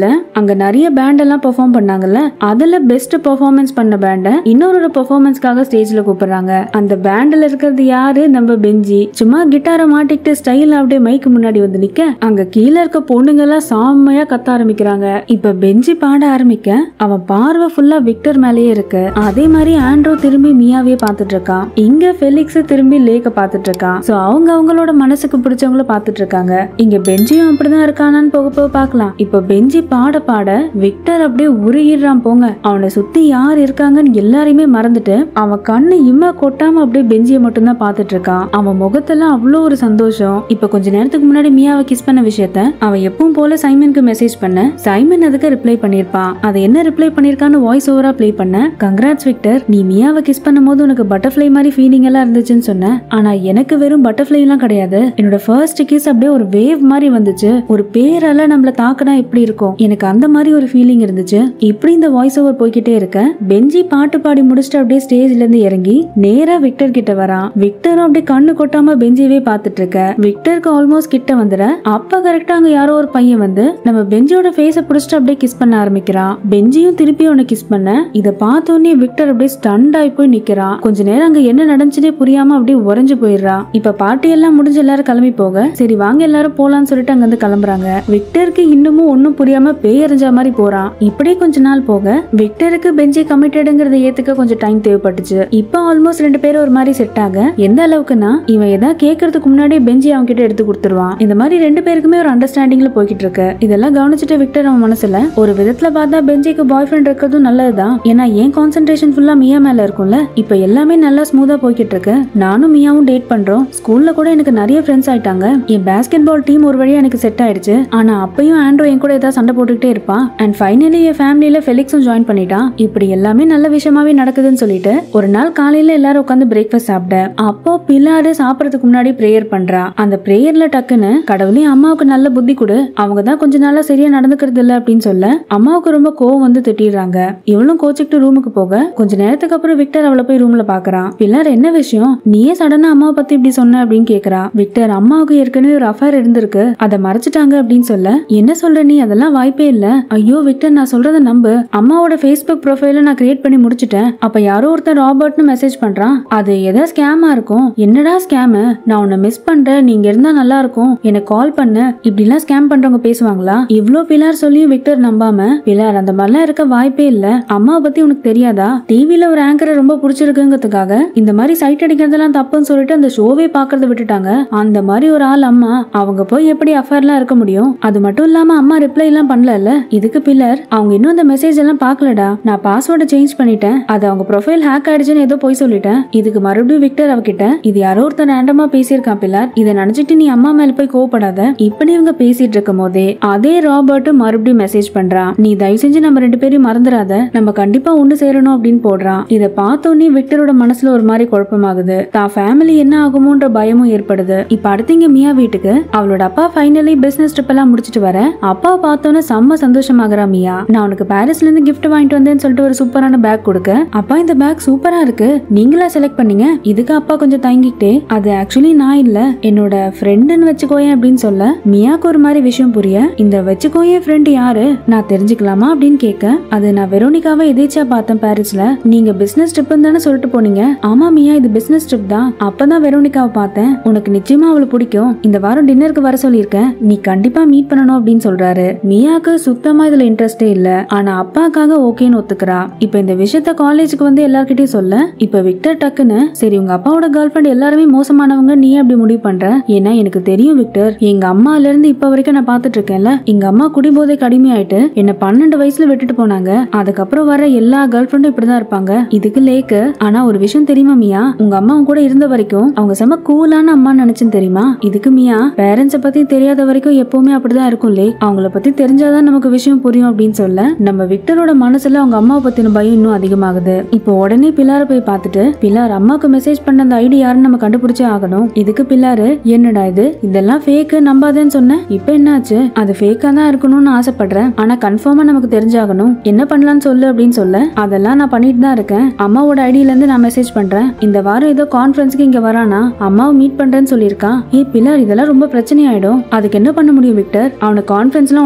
[SPEAKER 1] ஸ்டேஜ்ல அங்க நிறைய பேண்ட் எல்லாம் பெர்ஃபார்ம் பண்ணாங்கல்ல அதுல பெஸ்ட் பெர்ஃபார்மன்ஸ் பண்ண பேண்ட இன்னொரு பெர்ஃபார்மன்ஸ்க்காக ஸ்டேஜ்ல கூப்பிடுறாங்க அந்த பேண்ட்ல இருக்கிறது யாரு நம்ம பெஞ்சி சும்மா கிட்டாரை மாட்டிக்கிட்டு ஸ்டைல் அப்படியே மைக்கு முன்னாடி வந்து நிக்க அங்க கீழே இருக்க பொண்ணுங்க எல்லாம் சாமையா கத்த ஆரம்பிக்கிறாங்க இப்ப பெஞ்சி பாட ஆரம்பிக்க அவன் பார்வை ஃபுல்லா விக்டர் மேலேயே இருக்கு அதே மாதிரி ஆண்ட்ரோ திரும்பி மியாவே பார்த்துட்டு இருக்கான் இங்க ஃபெலிக்ஸ் திரும்பி லேக்க பார்த்துட்டு இருக்கான் சோ அவங்க அவங்களோட மனசுக்கு பிடிச்சவங்கள பார்த்துட்டு இருக்காங்க இங்க பெஞ்சியும் அப்படிதான் இருக்கானான்னு போக போக பார்க்கலாம் இப்ப பெஞ்சி பாட பாட விக்டர் அப்படியே உருகிடுறான் போங்க அவனை சுத்தி யார் இருக்காங்கன்னு எல்லாரையுமே மறந்துட்டு அவன் கண்ணு இம்ம கொட்டாம அப்படியே பெஞ்சியை மட்டும்தான் பார்த்துட்டு இருக்கான் அவன் முகத்தெல்லாம் அவ்வளோ ஒரு சந்தோஷம் இப்ப கொஞ்ச நேரத்துக்கு முன்னாடி மியாவை கிஸ் பண்ண விஷயத்த அவன் எப்பவும் போல சைமனுக்கு மெசேஜ் பண்ண சைமன் அதுக்கு ரிப்ளை பண்ணிருப்பான் அதை என்ன ரிப்ளை பண்ணிருக்கான்னு வாய்ஸ் ஓவரா ப்ளே பண்ண கங்க்ராட்ஸ் விக்டர் நீ மியாவை கிஸ் பண்ணும்போது உனக்கு பட்டர்ஃப்ளை மாதிரி ஃபீலிங் எல்லாம் இருந்துச்சுன்னு சொன்ன ஆனா எனக்கு வெறும் பட்டர்ஃப்ளை எல்லாம் கிடையாது என்னோட ஃபர்ஸ்ட் கிஸ் அப்படியே ஒரு வேவ் மாதிரி வந்துச்சு ஒரு பேரால நம்மள தாக்குனா எப்படி இருக்கும் எனக்கு அந்த மாதிரி ஒரு ஃபீலிங் இருந்துச்சு இப்படி இந்த வாய்ஸ் ஓவர் போய்கிட்டே இருக்க பெஞ்சி பாட்டு பாடி முடிச்சுட்டு அப்படியே ஸ்டேஜ்ல இருந்து இறங்கி நேரா விக்டர் கிட்ட வரான் விக்டரும் அப்படியே கண்ணு கொட்டாம பெஞ்சியவே பார்த்துட்டு இருக்க விக்டருக்கு ஆல்மோஸ்ட் கிட்ட வந்துட அப்ப கரெக்டா அங்க யாரோ ஒரு பையன் வந்து நம்ம பெஞ்சியோட ஃபேஸ புடிச்சிட்டு அப்படியே கிஸ் பண்ண ஆரம்பிக்கிறான் பெஞ்சியும் திருப்பி அவனை கிஸ் பண்ண இத பார்த்த உடனே விக்டர் அப்படியே ஸ்டண்ட் ஆகி போய் நிக்கிறான் கொஞ்ச நேரம் அங்க என்ன நடந்துச்சுனே புரியாம அப்படியே உறைஞ்சு போயிடுறான் இப்ப பார்ட்டி எல்லாம் முடிஞ்சு எல்லாரும் கிளம்பி போக சரி வாங்க எல்லாரும் போலாம்னு சொல்லிட்டு அங்க இருந்து கிளம்புறாங்க விக்டருக்கு இன்னமும் ஒன்னும் புரியாம பேயறிஞ்ச மாதிரி போறான் இப்படியே கொஞ்ச நாள் போக விக்டருக்கு பெஞ்சி கமிட்டடுங்கிறத ஏத்துக்க கொஞ்சம் டைம் தேவைப்பட்டுச்சு இப்போ ஆல்மோஸ்ட் ரெண்டு பேரும் ஒரு மாதிரி செட் ஆக எந்த அளவுக்குன்னா இவன் எதாவது கேட்கறதுக்கு முன்னாடியே பெஞ்சி அவங்க கிட்ட எடுத்து கொடுத்துருவான் இந்த மாதிரி ரெண்டு பேருக்குமே ஒரு அண்டர்ஸ்டாண்டிங்ல போய்கிட்டு இருக்கு இதெல்லாம் கவனிச்சுட்டு விக்டர் அவன் மனசுல ஒரு விதத்துல பார்த்தா பெஞ்சிக்கு பாய் ஃப்ரெண்ட் இருக்கிறதும் நல்லதுதான் ஏன்னா என் கான்சென்ட்ரேஷன் ஃபுல்லா மியா மேல இருக்கும்ல இப்போ எல்லாமே நல்லா ஸ்மூதா போய்கிட்டு இருக்கு நானும் மியாவும் டேட் பண்றோம் ஸ்கூல்ல கூட எனக்கு நிறைய ஃப்ரெண்ட்ஸ் ஆயிட்டாங்க என் பேஸ்கெட் பால் டீம் ஒரு வழியா எனக்கு செட் ஆயிடுச்சு ஆனா அப்பயும் ஆண்ட்ரோ என் கூட ஏதாவது சண்டை போட்டுக்கிட்டே இருப்பான் அண்ட் ஃபைனலி என் ஃபேமிலியில ஃபெலிக்ஸும் ஜாயின் பண்ணிட்டான் இப்படி எல்லாமே நல்ல விஷயமாவே நடக்குதுன்னு சொல்லிட்டு ஒரு நாள் காலையில எல்லாரும் உட்காந்து பிரேக்ஃபாஸ்ட் சாப்பிட அப்போ பிள்ளாரு சாப்பிடறதுக்கு முன்னாடி ப்ரேயர் பண்றா அந்த ப்ரேயர்ல டக்குன்னு கடவுளே அம்மாவுக்கு நல்ல புத்தி கொடு அவங்க தான் கொஞ்ச நாளா சரியா நடந்துக்கிறது இல்ல அப்படின்னு சொல்ல அம்மாவுக்கு ரொம்ப கோவம் வந்து திட்டிடுறாங்க இவளும் கோச்சிக்கிட்டு ரூமுக்கு போக கொஞ்ச நேரத்துக்கு அப்புறம் விக்டர் அவளை போய் ரூம்ல பாக்குறான் பிள்ளார் என்ன விஷயம் நீயே சடனா அம்மாவை பத்தி இப்படி சொன்ன அப்படின்னு கேக்குறா விக்டர் அம்மாவுக்கு ஏற்கனவே ஒரு அஃபேர் இருந்திருக்கு அதை மறைச்சிட்டாங்க அப்படின்னு சொல்ல என்ன சொல்ற நீ அதெல்லாம் வாய்ப்பே இல்ல ஐயோ விக்டர் நான் சொல்றத நம்பு அம்மாவோட ஃபேஸ்புக் ப்ரொஃபைல நான் கிரியேட் பண்ணி முடிச்சிட்டேன் அப்ப யாரோ ஒருத்தன் ராபர்ட்னு மெசேஜ் பண்றான் அது எதா ஸ்கேமா இருக்கும் என்னடா ஸ்கேம் நான் உன்னை மிஸ் பண்றேன் நீங்க இருந்தா நல்லா இருக்கும் எனக்கு கால் பண்ண இப்படி எல்லாம் ஸ்கேம் பண்றவங்க பேசுவாங்களா இவ்ளோ பிலார் சொல்லியும் விக்டர் நம்பாம பிலார் அந்த மாதிரிலாம் இருக்க வாய்ப்பே இல்ல அம்மாவை பத்தி உனக்கு தெரியாதா டிவில ஒரு ஆங்கரை ரொம்ப பிடிச்சிருக்குங்கிறதுக்காக இந்த மாதிரி சைட் அடிக்கிறதெல்லாம் தப்புன்னு சொல்லிட்டு அந்த ஷோவே பாக்குறத விட்டுட்டாங்க அந்த மாதிரி ஒரு ஆள் அம்மா அவங்க போய் எப்படி அஃபேர்லாம் இருக்க முடியும் அது மட்டும் இல்லாம அம்மா ரிப்ளை எல்லாம் பண்ணல இதுக்கு பில்லர் அவங்க இன்னும் அந்த மெசேஜ் எல்லாம் பார்க்கலடா நான் பாஸ்வேர்டை சேஞ்ச் பண்ணிட்டேன் அது அவங்க ப்ரொஃபைல் ஹேக் ஆயிடுச்சுன்னு ஏதோ போய் சொல்லிட்டேன் இதுக்கு மறுபடியும் விக்டர் அவகிட்ட இது யாரோ ஒருத்தர் ரேண்டமா பேசியிருக்கான் பில்லர் இதை நினைச்சிட்டு நீ அம்மா மேல போய் கோவப்படாத இப்படி இவங்க பேசிட்டு இருக்கும் போதே அதே ராபர்ட் மறுபடியும் மெசேஜ் பண்றான் நீ தயவு செஞ்சு நம்ம ரெண்டு பேரையும் மறந்துடாத நம்ம கண்டிப்பா ஒண்ணு சேரணும் அப்படின்னு போடுறான் இதை பார்த்தோன்னே விக்டரோட மனசுல ஒரு மாதிரி குழப்பமாகுது தான் ஃபேமிலி என்ன ஆகுமோன்ற பயமும் ஏற்படுது இப்ப அடுத்து இங்க மியா வீட்டுக்கு அவளோட அப்பா ஃபைனலி பிசினஸ் ட்ரிப் எல்லாம் முடிச்சிட்டு வர அப்பா பார்த்தோன்னே செம்ம சந்தோஷமாகறா மியா நான் உனக்கு பாரிஸ்ல இருந்து gift வாங்கிட்டு வந்தேன்னு சொல்லிட்டு ஒரு சூப்பரான பேக் கொடுக்க அப்பா இந்த பேக் சூப்பரா இருக்கு நீங்களா செலக்ட் பண்ணீங்க இதுக்கு அப்பா கொஞ்சம் தயங்கிக்கிட்டே அது ஆக்சுவலி நான் இல்ல என்னோட ஃப்ரெண்டுன்னு வச்சுக்கோயேன் அப்படின்னு சொல்ல மியாக்கு ஒரு மாதிரி விஷயம் புரிய இந்த வச்சுக்கோயேன் ஃப்ரெண்ட் யாரு நான் தெரிஞ்சுக்கலாமா அப்படின்னு கேட்க அது நான் வெரோனிகாவை எதேச்சா பார்த்தேன் பாரிஸ்ல நீங்க பிசினஸ் ட்ரிப்னு தானே சொல்லிட்டு போனீங்க ஆமா மியா இது பிசினஸ் ட்ரிப் தான் அப்பதான் வெரோனிகாவை பார்த்தேன் உனக்கு நிச்சயமா அவளை பிடிக்கும் இந்த வாரம் டின்னருக்கு வர சொல்லியிருக்கேன் நீ கண்டிப்பா மீட் பண்ணணும் அப்படின்னு சொல்றாரு மியாக்கு சுத்தமா இதுல இன்ட்ரெஸ்டே இல்ல ஆனா அப்பாக்காக ஓகேன்னு ஒத்துக்கிறா இப்ப இந்த விஷயத்த காலேஜுக்கு வந்து எல்லார்கிட்டயும் சொல்ல இப்ப விக்டர் டக்குன்னு சரி உங்க அப்பாவோட கேர்ள் ஃபிரெண்ட் எல்லாருமே மோசமானவங்க நீ அப்படி முடிவு பண்ற ஏன்னா எனக்கு தெரியும் விக்டர் எங்க அம்மால இருந்து இப்ப வரைக்கும் நான் பாத்துட்டு இருக்கேன்ல எங்க அம்மா குடிபோதைக்கு அடிமையாயிட்டு என்ன பன்னெண்டு வயசுல விட்டுட்டு போனாங்க அதுக்கப்புறம் வர எல்லா கேர்ள் ஃபிரெண்டும் இப்படிதான் இருப்பாங்க இதுக்கு லேக்கு ஆனா ஒரு விஷயம் தெரியுமா மியா உங்க அம்மா உன் கூட இருந்த வரைக்கும் அவங்க செம கூலான அம்மா நினைச்சுன்னு தெரியுமா இதுக்கு மியா பேரண்ட்ஸ பத்தி தெரியாத வரைக்கும் எப்பவுமே அப்படிதான் இருக்கும் லே அவங்கள பத்தி தெரிஞ்சாதான் நமக்கு விஷயம் புரியும் அப்படின்னு சொல்ல நம்ம விக்டரோட மனசுல அவங்க அம்மாவை பத்தின பயம் இன்னும் அதிகமாகுது இப்போ உடனே பிள்ளார போய் பார்த்துட்டு பிள்ளார் அம்மாக்கு மெசேஜ் பண்ண அந்த ஐடி யாருன்னு நம்ம கண்டுபிடிச்சே ஆகணும் இதுக்கு பிள்ளாரு என்னடா இது இதெல்லாம் ஃபேக்கு நம்பாதேன்னு சொன்னேன் இப்போ என்னாச்சு அது ஃபேக்கா தான் இருக்கணும்னு ஆசைப்படுறேன் ஆனா கன்ஃபார்மா நமக்கு தெரிஞ்சாகணும் என்ன பண்ணலாம்னு சொல்லு அப்படின்னு சொல்ல அதெல்லாம் நான் பண்ணிட்டு தான் இருக்கேன் அம்மாவோட ஐடியில இருந்து நான் மெசேஜ் பண்றேன் இந்த வாரம் ஏதோ கான்ஃபரன்ஸ்க்கு இங்க வரானா அம்மாவை மீட் பண்றேன்னு சொல்லியிருக்கான் ஏ பிள்ளார் இதெல்லாம் ரொம்ப பிரச்சனை ஆயிடும் அதுக்கு என்ன பண்ண முடியும் விக்டர் அவனுக்கு கான்ஃபரன்ஸ்லாம் ஒன்றும் கிடையாது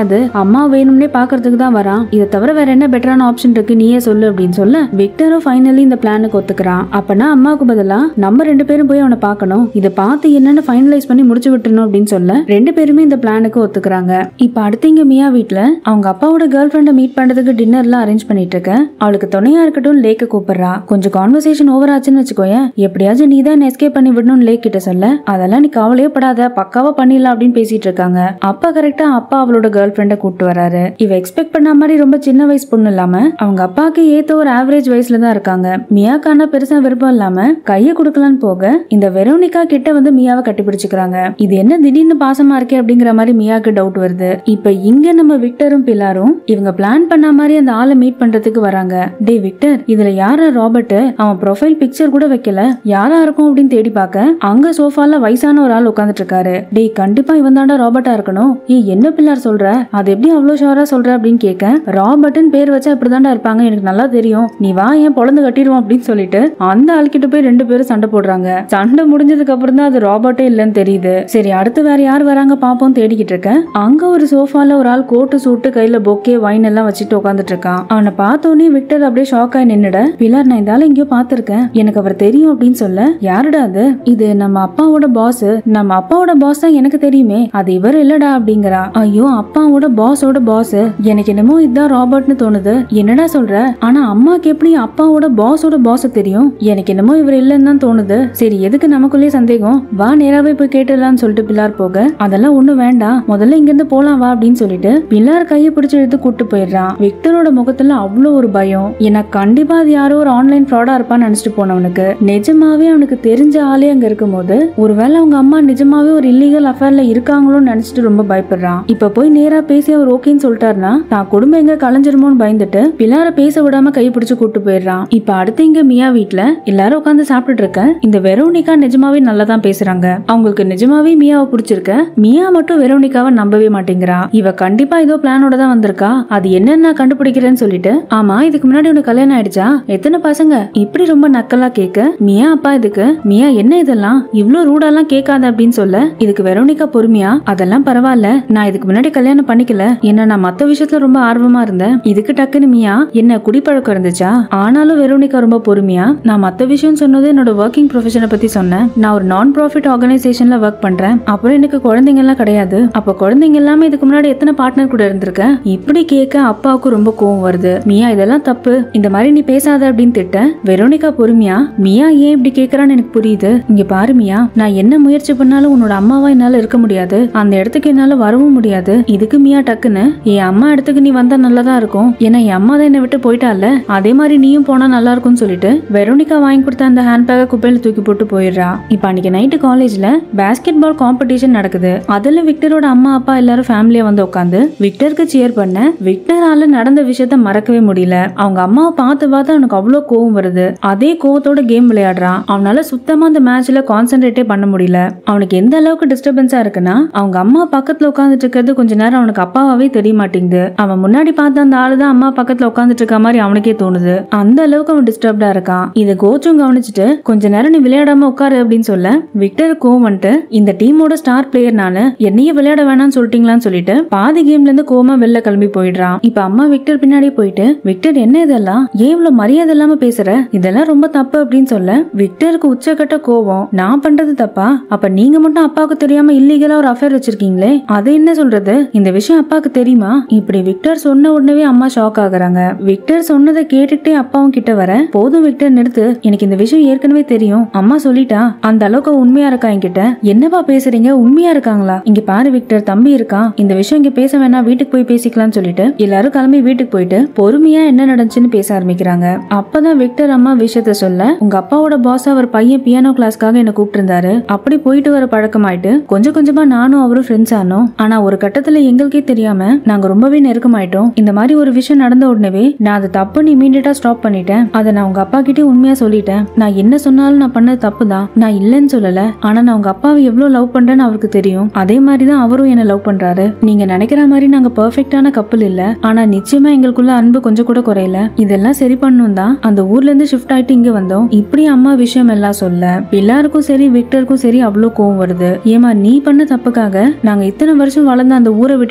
[SPEAKER 1] கிடையாது அம்மா வேணும்னே பாக்குறதுக்கு தான் வரான் இதை தவிர வேற என்ன பெட்டரான ஆப்ஷன் இருக்கு நீயே சொல்லு அப்படின்னு சொல்ல விக்டரும் ஃபைனலி இந்த பிளானுக்கு ஒத்துக்கிறான் அப்பனா அம்மாவுக்கு பதிலா நம்ம ரெண்டு பேரும் போய் அவனை பார்க்கணும் இதை பார்த்து என்னன்னு ஃபைனலைஸ் பண்ணி முடிச்சு விட்டுறணும் அப்படின்னு சொல்ல ரெண்டு பேருமே இந்த பிளானுக்கு ஒத்துக்கிறாங்க இப்ப அடுத்து இங்க மியா வீட்ல அவங்க அப்பாவோட கேர்ள் ஃப்ரெண்டை மீட் பண்றதுக்கு டின்னர்லாம் அரேஞ்ச் பண்ணிட்டு இருக்க அவளுக்கு துணையா இருக்கட்டும் லேக்க கூப்பிடுறா கொஞ்சம் கான்வர்சேஷன் ஓவர் ஆச்சுன்னு வச்சுக்கோயேன் எப்படியாச்சும் நீ தான் எஸ்கேப் பண்ணி விடணும்னு லேக் கிட்ட சொல்ல அதெல்லாம் நீ கவலையே படாத பக்காவா பண்ணிடலாம் அப்படின்னு பேசிட்டு இருக்காங்க அப்பா கரெக்டா அப்பா அவளோட கேர்ள் ஃப்ரெண்டை கூப்பிட்டு வராரு இவ எக்ஸ்பெக்ட் பண்ண மாதிரி ரொம்ப சின்ன வயசு பொண்ணு இல்லாம அவங்க அப்பாக்கு ஏத்த ஒரு ஆவரேஜ் வயசுல தான் இருக்காங்க மியாக்கான பெருசா விருப்பம் இல்லாம கைய கொடுக்கலான்னு போக இந்த வெரோனிகா கிட்ட வந்து மியாவை கட்டி பிடிச்சுக்கிறாங்க இது என்ன திடீர்னு பாசமா இருக்கே அப்படிங்கிற மாதிரி மியாக்கு டவுட் வருது இப்ப இங்க நம்ம விக்டரும் பிலாரும் இவங்க பிளான் பண்ண மாதிரி அந்த ஆளை மீட் பண்றதுக்கு வராங்க டே விக்டர் இதுல யாரா ராபர்ட் அவன் ப்ரொஃபைல் பிக்சர் கூட வைக்கல யாரா இருக்கும் அப்படின்னு தேடி பார்க்க அங்க சோஃபால வயசான ஒரு ஆள் உட்காந்துட்டு இருக்காரு டேய் கண்டிப்பா இவன் தாண்டா ராபர்ட்டா இருக்கணும் ஏய் என்ன பிள்ளார் சொல்ற அது எப்படி அவ்வளவு ஷோரா சொல்ற அப்படின்னு கேட்க ராபர்ட்னு பேர் வச்சா இப்படிதான்டா இருப்பாங்க எனக்கு நல்லா தெரியும் நீ வா ஏன் பொழந்து கட்டிடுவோம் அப்படின்னு சொல்லிட்டு அந்த ஆள்கிட்ட போய் ரெண்டு பேரும் சண்டை போடுறாங்க சண்டை முடிஞ்சதுக்கு அப்புறம் தான் அது ராபர்ட்டே இல்லைன்னு தெரியுது சரி அடுத்து வேற யார் வராங்க பாப்போம் தேடிக்கிட்டு இருக்கேன் அங்க ஒரு சோஃபால ஒரு ஆள் கோட்டு சூட்டு கையில பொக்கே வைன் எல்லாம் வச்சுட்டு உட்காந்துட்டு இருக்கான் அவனை பார்த்தோன்னே விக்டர் அப்படியே ஷாக் ஆகி நின்னுட பிலர் நான் இந்த ஆளை எங்கேயோ பார்த்திருக்கேன் எனக்கு அவர் தெரியும் அப்படின்னு சொல்ல யாருடா அது இது நம்ம அப்பாவோட பாஸ் நம்ம அப்பாவோட பாஸ் தான் எனக்கு தெரியுமே அது இவர் இல்லடா அப்படிங்கிறா ஐயோ அப்பாவோட பாஸோட பாஸ் எனக்கு என்னமோ இதுதான் ராபர்ட்னு தோணுது என்னடா சொல்ற ஆனா அம்மாக்கு எப்படி அப்பாவோட பாஸோட பாஸ் தெரியும் எனக்கு என்னமோ இவர் இல்லைன்னு தான் தோணுது சரி எதுக்கு நமக்குள்ளே சந்தேகம் வா நேராவே போய் கேட்டுடலாம்னு சொல்லிட்டு பில்லார் போக அதெல்லாம் ஒண்ணும் வேண்டாம் முதல்ல இங்க இருந்து போலாம் வா அப்படின்னு சொல்லிட்டு பில்லார் கையை பிடிச்சு எடுத்து கூட்டு போயிடுறான் விக்டரோட முகத்துல அவ்வளோ ஒரு பயம் எனக்கு கண்டிப்பா அது யாரோ ஒரு ஆன்லைன் ஃப்ராடா இருப்பான்னு நினைச்சிட்டு போனவனுக்கு நிஜமாவே அவனுக்கு தெரிஞ்ச ஆளே அங்க இருக்கும்போது ஒருவேளை அவங்க அம்மா நிஜமாவே ஒரு இல்லீகல் அஃபேர்ல இருக்காங்களோன்னு நினைச்சிட்டு ரொம்ப பயப்படுறான் இப்ப போய் நேரா பேசி அவர் ஓகேன்னு சொல்லிட்டாருன்னா தான் குடும்பம் எங்க கலைஞ்சிருமோன்னு பயந்துட்டு பிலார பேச விடாம கை பிடிச்சு கூட்டு போயிடுறான் இப்ப அடுத்து இங்க மியா வீட்ல எல்லாரும் உட்காந்து சாப்பிட்டுட்டு இருக்க இந்த வெரோனிகா நிஜமாவே நல்லா தான் பேசுறாங்க அவங்களுக்கு நிஜமாவே மியாவை பிடிச்சிருக்க மியா மட்டும் வெரோனிகாவை நம்பவே மாட்டேங்கிறா இவ கண்டிப்பா ஏதோ பிளானோட தான் வந்திருக்கா அது என்னன்னு நான் கண்டுபிடிக்கிறேன்னு சொல்லிட்டு ஆமா இதுக்கு முன்னாடி உனக்கு கல்யாணம் ஆயிடுச்சா எத்தனை பசங்க இப்படி ரொம்ப நக்கலா கேட்க மியா அப்பா இதுக்கு மியா என்ன இதெல்லாம் இவ்ளோ ரூடாலாம் கேட்காத அப்படின்னு சொல்ல இதுக்கு வெரோனிகா பொறுமையா அதெல்லாம் பரவாயில்ல நான் இதுக்கு முன்னாடி கல்யாணம் பண்ணிக்கல என்ன நான் மத்த விஷயத்துல ரொம்ப ஆர்வமா இருந்தேன் இதுக்கு டக்குன்னு மியா என்ன குடிப்பழக்கம் இருந்துச்சா ஆனாலும் வெரோனிகா ரொம்ப பொறுமையா நான் மத்த விஷயம் சொன்னது என்னோட ஒர்க்கிங் ப்ரொஃபஷனை பத்தி சொன்னேன் நான் ஒரு நான் ப்ராஃபிட் ஆர்கனைசேஷன்ல ஒர்க் பண்றேன் அப்புறம் எனக்கு குழந்தைங்க எல்லாம் கிடையாது அப்ப குழந்தைங்க எல்லாமே இதுக்கு முன்னாடி எத்தனை பார்ட்னர் கூட இருந்திருக்கேன் இப்படி கேட்க அப்பாவுக்கு ரொம்ப கோவம் வருது மியா இதெல்லாம் தப்பு இந்த மாதிரி நீ பேசாத அப்படின்னு திட்ட வெரோனிகா பொறுமையா மியா ஏன் இப்படி கேக்குறான்னு எனக்கு புரியுது இங்க பாரு மியா நான் என்ன முயற்சி பண்ணாலும் உன்னோட அம்மாவா என்னால இருக்க முடியாது அந்த இடத்துக்கு என்னால வரவும் முடியாது இதுக்கு மியா டக்குன்னு என் அம்மா இடத்துக்கு நீ வந்தா நல்லதா இருக்கும் ஏன்னா என் அம்மா தான் என்னை விட்டு போயிட்டால அதே மாதிரி நீயும் போனா நல்லா இருக்கும்னு சொல்லிட்டு வெரோனிகா வாங்கி கொடுத்த அந்த ஹேண்ட் பேக்கை குப்பையில தூக்கி போட்டு போயிடுறா இப்ப அன்னைக்கு நைட்டு காலேஜ்ல பாஸ்கெட் பால் காம்படிஷன் நடக்குது அதுல விக்டரோட அம்மா அப்பா எல்லாரும் ஃபேமிலியா வந்து உட்காந்து விக்டருக்கு சியர் பண்ண விக்டரால நடந்த விஷயத்த மறக்கவே முடியல அவங்க அம்மாவை பார்த்து பார்த்து அவனுக்கு அவ்வளோ கோவம் வருது அதே கோவத்தோட கேம் விளையாடுறான் அவனால சுத்தமா அந்த மேட்ச்ல கான்சென்ட்ரேட்டே பண்ண முடியல அவனுக்கு எந்த அளவுக்கு டிஸ்டர்பன்ஸா இருக்குன்னா அவங்க அம்மா பக்கத்துல உட்காந்துட்டு இருக்கிறது கொஞ்ச நேரம் அவனுக்கு அப்பாவாவே தெரிய மாட்டேங்குது அவன் முன்னாடி பார்த்த அந்த ஆளு தான் அம்மா பக்கத்துல உட்காந்துட்டு இருக்க மாதிரி அவனுக்கே தோணுது அந்த அளவுக்கு அவன் டிஸ்டர்ப்டா இருக்கான் இதை கோச்சும் கவனிச்சுட்டு கொஞ்ச நேரம் நீ விளையாடாம உட்காரு அப்படின்னு சொல்ல விக்டர் கோவம் வந்துட்டு இந்த டீமோட ஸ்டார் பிளேயர் நானு என்னையே விளையாட வேணாம்னு சொல்லிட்டீங்களான்னு சொல்லிட்டு பாதி கேம்ல இருந்து கோவமா வெளில கிளம்பி போயிடுறான் இப்ப அம்மா விக்டர் பின்னாடி போயிட்டு விக்டர் என்ன இதெல்லாம் ஏன் இவ்வளவு மரியாதை இல்லாம பேசுற இதெல்லாம் ரொம்ப தப்பு அப்படின்னு சொல்ல விக்டருக்கு உச்சக்கட்ட கோவம் நான் பண்றது தப்பா அப்ப நீங்க மட்டும் அப்பாவுக்கு தெரியாம இல்லீகலா ஒரு அஃபேர் வச்சிருக்கீங்களே அது என்ன சொல்றது இந்த விஷயம் அப்பாவுக்கு தெரியுமா இப்படி விக்டர் சொன்ன உடனே அம்மா ஷாக் ஆகுறாங்க விக்டர் சொன்னதை கேட்டுக்கிட்டே அப்பாவும் கிட்ட வர போதும் விக்டர் நிறுத்து எனக்கு இந்த விஷயம் ஏற்கனவே தெரியும் அம்மா சொல்லிட்டா அந்த அளவுக்கு அவ உண்மையா இருக்கா என்கிட்ட என்னப்பா பேசுறீங்க உண்மையா இருக்காங்களா இங்க பாரு விக்டர் தம்பி இருக்கான் இந்த விஷயம் இங்க பேச வேணாம் வீட்டுக்கு போய் பேசிக்கலாம்னு சொல்லிட்டு எல்லாரும் கிளம்பி வீட்டுக்கு போயிட்டு பொறுமையா என்ன நடந்துச்சுன்னு பேச ஆரம்பிக்கிறாங்க அப்பதான் விக்டர் அம்மா விஷயத்த சொல்ல உங்க அப்பாவோட பாஸ் அவர் பையன் பியானோ கிளாஸ்க்காக என்ன கூப்பிட்டு இருந்தாரு அப்படி போயிட்டு வர பழக்கமாயிட்டு கொஞ்சம் கொஞ்சமா நானும் அவரும் ஃப்ரெண்ட்ஸ் ஆனோம் ஆனா ஒரு கட்டத்துல எங்களுக்கே தெரியாம நாங்க ரொம்பவே நெருக்கமாயிட்டோம் இந்த மாதிரி ஒரு விஷயம் நடந்த உடனே நான் அதை தப்புன்னு இமீடியட்டா ஸ்டாப் பண்ணிட்டேன் அதை நான் உங்க அப்பா கிட்டே உண்மையா சொல்லிட்டேன் நான் என்ன சொன்னாலும் நான் பண்ணது தப்பு தான் நான் இல்லைன்னு சொல்லல ஆனா நான் உங்க அப்பாவை எவ்வளவு லவ் பண்றேன்னு அவருக்கு தெரியும் அதே மாதிரி தான் அவரும் என்ன லவ் பண்றாரு நீங்க நினைக்கிற மாதிரி நாங்க பெர்ஃபெக்டான கப்பல் இல்ல ஆனா நிச்சயமா எங்களுக்குள்ள அன்பு கொஞ்சம் கூட குறையல இதெல்லாம் சரி பண்ணணும் தான் அந்த ஊர்ல இருந்து ஷிஃப்ட் ஆயிட்டு இங்க வந்தோம் இப்படி அம்மா விஷயம் எல்லாம் சொல்ல எல்லாருக்கும் சரி விக்டருக்கும் சரி அவ்வளவு கோவம் வருது ஏமா நீ பண்ண தப்புக்காக நாங்க இத்தனை வருஷம் வளர்ந்த அந்த ஊரை விட்டுட்டு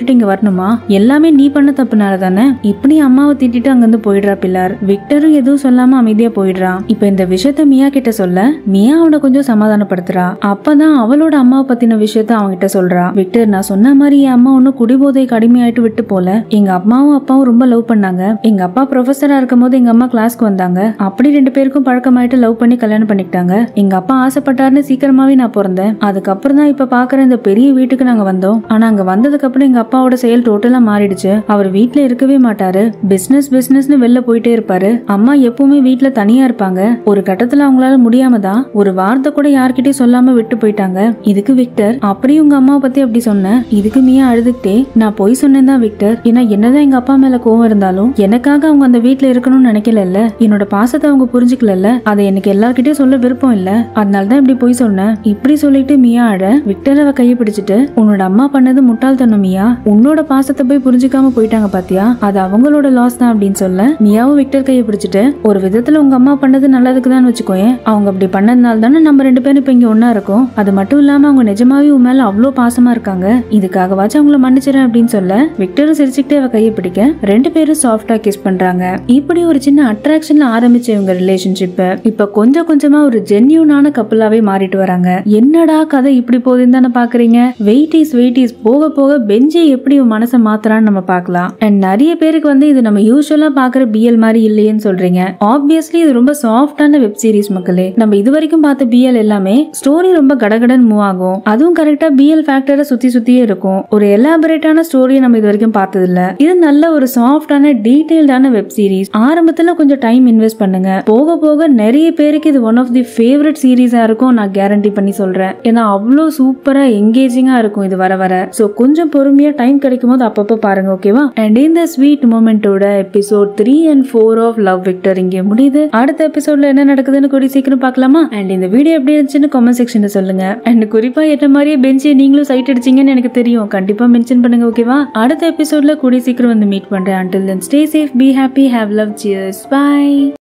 [SPEAKER 1] விட்டுட்டு இங்க வரணுமா எல்லாமே நீ பண்ண தப்புனால தானே இப்படி அம்மாவை திட்டிட்டு அங்கிருந்து போயிடுறா பிள்ளார் விக்டரும் எதுவும் சொல்லாம அமைதியா போயிடுறான் இப்ப இந்த விஷயத்த மியா கிட்ட சொல்ல மியா அவனை கொஞ்சம் சமாதானப்படுத்துறா அப்பதான் அவளோட அம்மாவை பத்தின விஷயத்த அவன்கிட்ட சொல்றா விக்டர் நான் சொன்ன மாதிரி என் அம்மா ஒன்னும் குடிபோதைக்கு அடிமையாயிட்டு விட்டு போல எங்க அம்மாவும் அப்பாவும் ரொம்ப லவ் பண்ணாங்க எங்க அப்பா ப்ரொஃபஸரா இருக்கும் போது எங்க அம்மா கிளாஸ்க்கு வந்தாங்க அப்படி ரெண்டு பேருக்கும் பழக்கமாயிட்டு லவ் பண்ணி கல்யாணம் பண்ணிக்கிட்டாங்க எங்க அப்பா ஆசைப்பட்டாருன்னு சீக்கிரமாவே நான் பிறந்தேன் அதுக்கப்புறம் தான் இப்ப பாக்குற இந்த பெரிய வீட்டுக்கு நாங்க வந்தோம் ஆனா அங்க வந்ததுக்கு அப்புறம் எங்க அப்பாவோட செயல் டோட்டலா மாறிடுச்சு அவர் வீட்ல இருக்கவே மாட்டாரு பிசினஸ் பிசினஸ்னு வெளில போயிட்டே இருப்பாரு அம்மா எப்பவுமே வீட்ல தனியா இருப்பாங்க ஒரு கட்டத்துல அவங்களால முடியாம தான் ஒரு வார்த்தை கூட யார்கிட்டயும் சொல்லாம விட்டு போயிட்டாங்க இதுக்கு விக்டர் அப்படியும் உங்க அம்மாவை பத்தி அப்படி சொன்னேன் இதுக்கு மியா அழுதுகிட்டே நான் பொய் சொன்னேன் தான் விக்டர் ஏன்னா என்னதான் எங்க அப்பா மேல கோவம் இருந்தாலும் எனக்காக அவங்க அந்த வீட்ல இருக்கணும்னு நினைக்கல என்னோட பாசத்தை அவங்க புரிஞ்சுக்கல அதை எனக்கு எல்லார்கிட்டயும் சொல்ல விருப்பம் இல்ல அதனால தான் இப்படி பொய் சொன்னேன் இப்படி சொல்லிட்டு மியா அழ விக்டர் அவ கையை பிடிச்சிட்டு உன்னோட அம்மா பண்ணது முட்டாள்தனம் மியா உன்னோட பாசத்தை போய் புரிஞ்சுக்காம போயிட்டாங்க பாத்தியா அது அவங்களோட லாஸ் தான் அப்படின்னு சொல்ல மியாவும் விக்டர் கையை பிடிச்சிட்டு ஒரு விதத்துல உங்க அம்மா பண்ணது நல்லதுக்கு தான் வச்சுக்கோயேன் அவங்க அப்படி பண்ணதுனால தானே நம்ம ரெண்டு பேரும் இப்ப இங்க ஒன்னா இருக்கோம் அது மட்டும் இல்லாம அவங்க நிஜமாவே உன் மேல அவ்வளோ பாசமா இருக்காங்க இதுக்காகவாச்சும் அவங்கள மன்னிச்சிடறேன் அப்படின்னு சொல்ல விக்டரும் சிரிச்சுக்கிட்டே அவ கையை பிடிக்க ரெண்டு பேரும் சாஃப்டா கிஸ் பண்றாங்க இப்படி ஒரு சின்ன அட்ராக்ஷன்ல ஆரம்பிச்ச இவங்க ரிலேஷன்ஷிப் இப்ப கொஞ்சம் கொஞ்சமா ஒரு ஜென்யூனான கப்பலாவே மாறிட்டு வராங்க என்னடா கதை இப்படி போகுதுன்னு தானே பாக்குறீங்க வெயிட்டிஸ் வெயிட்டிஸ் போக போக பெஞ்சே எப்படி உன் மனசை மாத்துறான்னு நம்ம பார்க்கலாம் அண்ட் நிறைய பேருக்கு வந்து இது நம்ம யூஸ்வலா பாக்குற பிஎல் மாதிரி இல்லையேன்னு சொல்றீங்க ஆப்வியஸ்லி இது ரொம்ப சாஃப்டான வெப் சீரிஸ் மக்களே நம்ம இது வரைக்கும் பார்த்த பிஎல் எல்லாமே ஸ்டோரி ரொம்ப கடகடன் மூவ் ஆகும் அதுவும் கரெக்டா பிஎல் ஃபேக்டரை சுத்தி சுத்தியே இருக்கும் ஒரு எலாபரேட்டான ஸ்டோரியை நம்ம இது வரைக்கும் பார்த்தது இல்ல இது நல்ல ஒரு சாஃப்டான டீடைல்டான வெப் சீரிஸ் ஆரம்பத்துல கொஞ்சம் டைம் இன்வெஸ்ட் பண்ணுங்க போக போக நிறைய பேருக்கு இது ஒன் ஆஃப் தி ஃபேவரட் சீரீஸா இருக்கும் நான் கேரண்டி பண்ணி சொல்றேன் ஏன்னா அவ்வளோ சூப்பரா எங்கேஜிங்கா இருக்கும் இது வர வர சோ கொஞ்சம் பொறுமையா டைம் கிடைக்கும் போது அப்பப்போ பாருங்க ஓகேவா அண்ட் இந்த ஸ்வீட் மூமெண்டோட episode three and four of love Victor இங்கே முடியுது அடுத்த எபிசோட்ல என்ன நடக்குதுன்னு கூடி சீக்கிரம் பார்க்கலாமா அண்ட் இந்த வீடியோ எப்படி இருந்துச்சுன்னு கமெண்ட் செக்ஷன்ல சொல்லுங்க அண்ட் குறிப்பா என்ன மாதிரியே பெஞ்சை நீங்களும் சைட் அடிச்சீங்கன்னு எனக்கு தெரியும் கண்டிப்பா மென்ஷன் பண்ணுங்க ஓகேவா அடுத்த எபிசோட்ல கூடி சீக்கிரம் வந்து மீட் பண்றேன் until then stay safe be happy have love cheers bye